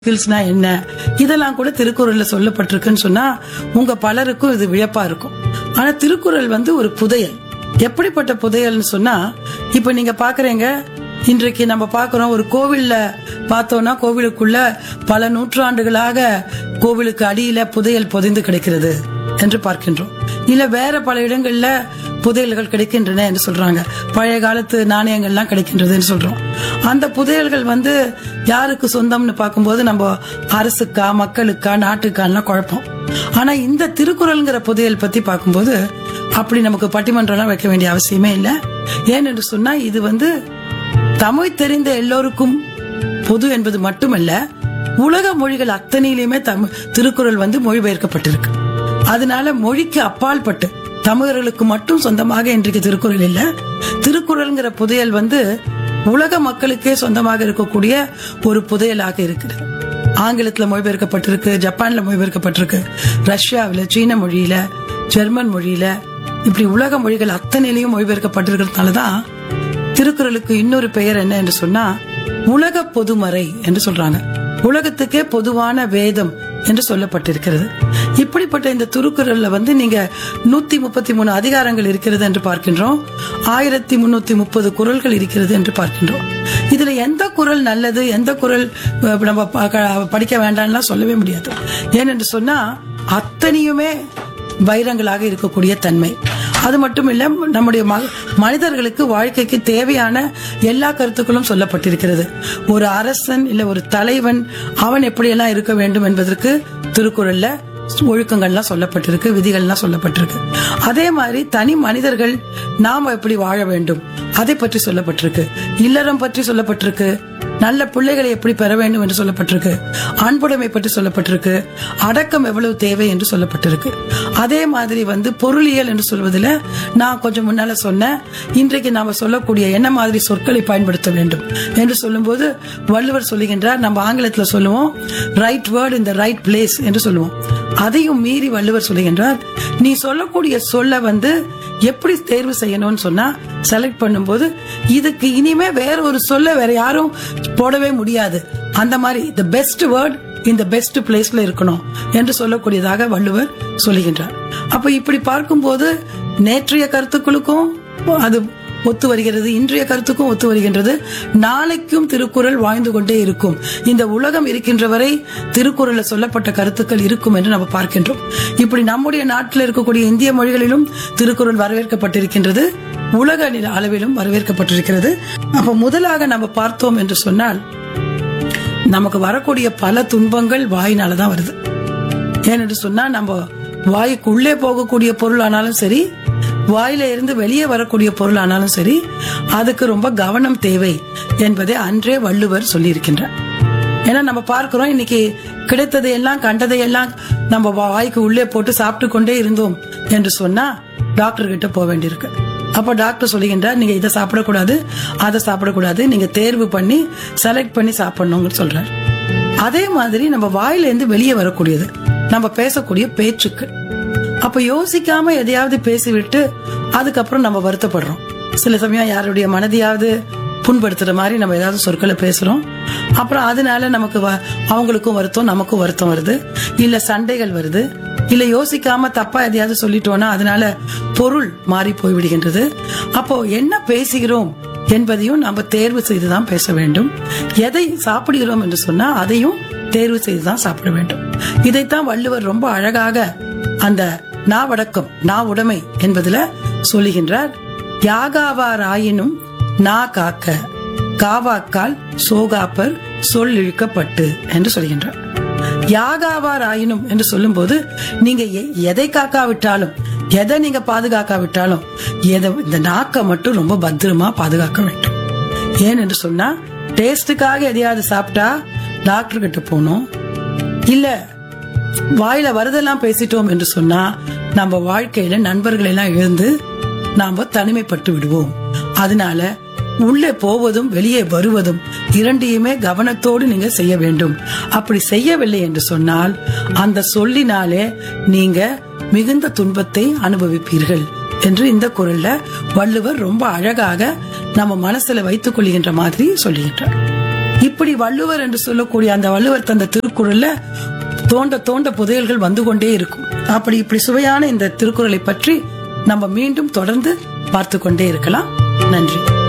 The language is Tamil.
ஸ்கில்ஸ்னா என்ன இதெல்லாம் கூட திருக்குறள்ல சொல்லப்பட்டிருக்குன்னு சொன்னா உங்க பலருக்கும் இது வியப்பா இருக்கும் ஆனா திருக்குறள் வந்து ஒரு புதையல் எப்படிப்பட்ட புதையல்னு சொன்னா இப்ப நீங்க பாக்குறீங்க இன்றைக்கு நம்ம பார்க்கிறோம் ஒரு கோவில்ல பார்த்தோம்னா கோவிலுக்குள்ள பல நூற்றாண்டுகளாக கோவிலுக்கு அடியில புதையல் புதைந்து கிடக்கிறது என்று பார்க்கின்றோம் இல்ல வேற பல இடங்கள்ல புதையல்கள் கிடைக்கின்றன என்று சொல்றாங்க பழைய காலத்து நாணயங்கள்லாம் கிடைக்கின்றதுன்னு சொல்றோம் அந்த புதையல்கள் வந்து யாருக்கு சொந்தம்னு பார்க்கும்போது நம்ம அரசுக்கா மக்களுக்கா நாட்டுக்கான்னா குழப்பம் ஆனா இந்த திருக்குறள்ங்கிற புதையல் பத்தி பார்க்கும்போது அப்படி நமக்கு பட்டிமன்றம்லாம் வைக்க வேண்டிய அவசியமே இல்லை ஏனென்று சொன்னா இது வந்து தமிழ் தெரிந்த எல்லோருக்கும் பொது என்பது மட்டுமல்ல உலக மொழிகள் அத்தனையிலுமே தமிழ் திருக்குறள் வந்து மொழிபெயர்க்கப்பட்டிருக்கு அதனால மொழிக்கு அப்பால் பட்டு தமிழர்களுக்கு மட்டும் சொந்தமாக இன்றைக்கு திருக்குறள் இல்ல திருக்குறள்ங்கிற புதையல் வந்து உலக மக்களுக்கே சொந்தமாக இருக்கக்கூடிய ஒரு புதையலாக இருக்கிறது ஆங்கிலத்துல மொழிபெயர்க்கப்பட்டிருக்கு ஜப்பான்ல மொழிபெயர்க்கப்பட்டிருக்கு ரஷ்யாவில சீன மொழியில ஜெர்மன் மொழியில இப்படி உலக மொழிகள் அத்தனையிலையும் மொழிபெயர்க்கப்பட்டிருக்கிறதுனாலதான் திருக்குறளுக்கு இன்னொரு பெயர் என்ன என்று சொன்னா உலக பொதுமறை என்று சொல்றாங்க உலகத்துக்கே பொதுவான வேதம் என்று சொல்லப்பட்டிருக்கிறது இப்படிப்பட்ட இந்த திருக்குறள்ல வந்து நீங்க நூத்தி முப்பத்தி மூணு அதிகாரங்கள் இருக்கிறது என்று பார்க்கின்றோம் ஆயிரத்தி முன்னூத்தி முப்பது குரல்கள் இருக்கிறது என்று பார்க்கின்றோம் இதுல எந்த குரல் நல்லது எந்த குரல் அஹ், நம்ம ப- க- படிக்க வேண்டாம்லாம் சொல்லவே முடியாது ஏனென்று சொன்னா அத்தனையுமே வைரங்களாக இருக்கக்கூடிய தன்மை அது மட்டும் இல்ல நம்முடைய ம- மனிதர்களுக்கு வாழ்க்கைக்கு தேவையான எல்லா கருத்துக்களும் சொல்லப்பட்டிருக்கிறது ஒரு அரசன் இல்ல ஒரு தலைவன் அவன் எப்படியெல்லாம் இருக்க வேண்டும் என்பதற்கு திருக்குறள்ல ஒழுக்கங்கள்லாம் சொல்லப்பட்டிருக்கு விதிகள்லாம் சொல்லப்பட்டிருக்கு அதே மாதிரி தனி மனிதர்கள் நாம எப்படி வாழ வேண்டும் அதை பற்றி சொல்லப்பட்டிருக்கு இல்லறம் பற்றி சொல்லப்பட்டிருக்கு நல்ல பிள்ளைகளை எப்படி பெற வேண்டும் என்று சொல்லப்பட்டிருக்கு அன்புடைமை பற்றி சொல்லப்பட்டிருக்கு அடக்கம் எவ்வளவு தேவை என்று சொல்லப்பட்டிருக்கு அதே மாதிரி வந்து பொருளியல் என்று சொல்வதில் நான் கொஞ்சம் முன்னால சொன்னேன் இன்றைக்கு நாம சொல்லக்கூடிய என்ன மாதிரி சொற்களை பயன்படுத்த வேண்டும் என்று சொல்லும்போது வள்ளுவர் சொல்லுகின்றார் நம்ம ஆங்கிலத்துல சொல்லுவோம் right word in the right place என்று சொல்லுவோம் அதையும் மீறி வள்ளுவர் சொல்லுகின்றார் நீ சொல்லக்கூடிய சொல்ல வந்து எப்படி தேர்வு செய்யணும்னு சொன்னா செலக்ட் பண்ணும்போது இதுக்கு இனிமே வேற ஒரு சொல்ல வேற யாரும் போடவே முடியாது அந்த மாதிரி த பெஸ்ட் வேர்ட் இந்த பெஸ்ட் பிளேஸ்ல இருக்கணும் என்று சொல்லக்கூடியதாக வள்ளுவர் சொல்லுகின்றார் அப்ப இப்படி பார்க்கும்போது நேற்றைய கருத்துக்களுக்கும் அது ஒத்து வருகிறது இன்றைய கருத்துக்கும் ஒத்து வருகின்றது நாளைக்கும் திருக்குறள் வாழ்ந்து கொண்டே இருக்கும் இந்த உலகம் இருக்கின்ற வரை திருக்குறள்ல சொல்லப்பட்ட கருத்துக்கள் இருக்கும் என்று நம்ம பார்க்கின்றோம் இப்படி நம்முடைய நாட்டில் இருக்கக்கூடிய இந்திய மொழிகளிலும் திருக்குறள் வரவேற்கப்பட்டிருக்கின்றது உலக நில- அளவிலும் வரவேற்கப்பட்டிருக்கிறது அப்ப முதலாக நம்ம பார்த்தோம் என்று சொன்னால் நமக்கு வரக்கூடிய பல துன்பங்கள் வாயினால தான் வருது ஏனென்று சொன்னா நம்ம வாய்க்கு உள்ளே போகக்கூடிய பொருள் ஆனாலும் சரி வாயில இருந்து வெளியே வரக்கூடிய பொருள் ஆனாலும் சரி அதுக்கு ரொம்ப கவனம் தேவை என்பதை அன்றே வள்ளுவர் சொல்லியிருக்கின்றார் ஏன்னா நம்ம பார்க்கிறோம் இன்னைக்கு கிடைத்ததை எல்லாம் கண்டதை எல்லாம் நம்ம வாய்க்கு உள்ளே போட்டு சாப்பிட்டு கொண்டே இருந்தோம் என்று சொன்னா டாக்டர் கிட்ட போக வேண்டியிருக்கு அப்ப டாக்டர் சொல்லுகின்றார் நீங்க இதை சாப்பிடக்கூடாது அதை சாப்பிடக்கூடாது நீங்க தேர்வு பண்ணி செலக்ட் பண்ணி சாப்பிடணும்னு சொல்றாரு அதே மாதிரி நம்ம வாயில இருந்து வெளியே வரக்கூடியது நம்ம பேசக்கூடிய பேச்சுக்கள் அப்ப யோசிக்காம எதையாவது பேசிவிட்டு அதுக்கப்புறம் நம்ம வருத்தப்படுறோம் சில சமயம் யாருடைய மனதையாவது புண்படுத்துற மாதிரி நம்ம ஏதாவது சொற்களை பேசுறோம் அப்புறம் அதனால நமக்கு வ- அவங்களுக்கும் வருத்தம் நமக்கும் வருத்தம் வருது இல்ல சண்டைகள் வருது இல்ல யோசிக்காம தப்பா எதையாவது சொல்லிட்டோம்னா அதனால பொருள் மாறி போய் விடுகின்றது அப்போ என்ன பேசுகிறோம் என்பதையும் நம்ம தேர்வு செய்துதான் பேச வேண்டும் எதை சாப்பிடுகிறோம் என்று சொன்னா அதையும் தேர்வு செய்துதான் சாப்பிட வேண்டும் இதைத்தான் வள்ளுவர் ரொம்ப அழகாக அந்த நாவடக்கம் நா உடைமை என்பதுல சொல்லுகின்றார் யாகாவாராயினும் நா காக்க காவாக்கால் சோகாப்பர் சொல் இழுக்கப்பட்டு என்று சொல்கின்றார் யாகாவார் ஆயினும் என்று சொல்லும்போது நீங்க எ- எதை காக்காவிட்டாலும் எதை நீங்க பாதுகாக்காவிட்டாலும் எதை இந்த நாக்கை மட்டும் ரொம்ப பத்திரமா பாதுகாக்க வேண்டும் ஏன் என்று சொன்னா டேஸ்டுக்காக எதையாவது சாப்பிட்டா டாக்டர் கிட்ட போகணும் இல்ல வாயில வரதெல்லாம் பேசிட்டோம் என்று சொன்னா நம்ம வாழ்க்கையில நண்பர்களை எல்லாம் இழந்து நாம தனிமைப்பட்டு விடுவோம் அதனால உள்ளே போவதும் வெளியே வருவதும் இரண்டையுமே கவனத்தோடு நீங்க செய்ய வேண்டும் அப்படி செய்யவில்லை என்று சொன்னால் அந்த சொல்லினாலே நீங்க மிகுந்த துன்பத்தை அனுபவிப்பீர்கள் என்று இந்த குரல்ல வள்ளுவர் ரொம்ப அழகாக நம்ம மனசுல வைத்துக் கொள்கின்ற மாதிரி சொல்லுகின்றார் இப்படி வள்ளுவர் என்று சொல்லக்கூடிய அந்த வள்ளுவர் தந்த திருக்குறள்ல தோண்ட தோண்ட புதையல்கள் வந்து கொண்டே இருக்கும் அப்படி இப்படி சுவையான இந்த திருக்குறளை பற்றி நம்ம மீண்டும் தொடர்ந்து பார்த்து கொண்டே இருக்கலாம் நன்றி